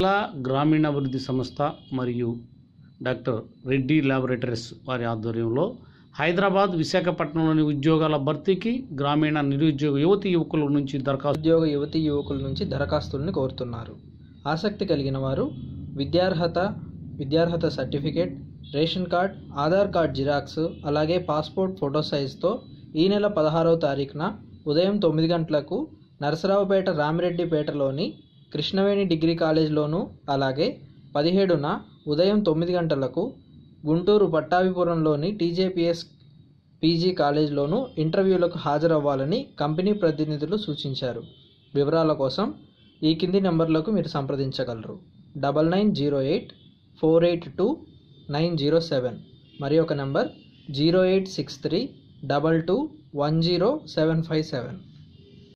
జిల్లా గ్రామీణాభివృద్ధి సంస్థ మరియు డాక్టర్ రెడ్డి ల్యాబొరేటరీస్ వారి ఆధ్వర్యంలో హైదరాబాద్ విశాఖపట్నంలోని ఉద్యోగాల భర్తీకి గ్రామీణ నిరుద్యోగ యువతి యువకుల నుంచి దరఖాస్తు ఉద్యోగ యువతి యువకుల నుంచి దరఖాస్తుల్ని కోరుతున్నారు ఆసక్తి కలిగిన వారు విద్యార్హత విద్యార్హత certificate ration card Aadhaar card xerox అలాగే పాస్పోర్ట్ ఫోటో సైజ్తో ఈ నెల పదహారవ తారీఖున ఉదయం తొమ్మిది గంటలకు నరసరావుపేట రామిరెడ్డిపేటలోని కృష్ణవేణి డిగ్రీ కాలేజ్లోను అలాగే పదిహేడున ఉదయం తొమ్మిది గంటలకు గుంటూరు పట్టాభిపురంలోని టీజేపీఎస్ పీజీ కాలేజ్లోను ఇంటర్వ్యూలకు హాజరవ్వాలని కంపెనీ ప్రతినిధులు సూచించారు వివరాల కోసం ఈ కింది నెంబర్లకు మీరు సంప్రదించగలరు double nine zero eight four eight two nine zero seven మరి ఒక number zero eight six three double two one zero seven five seven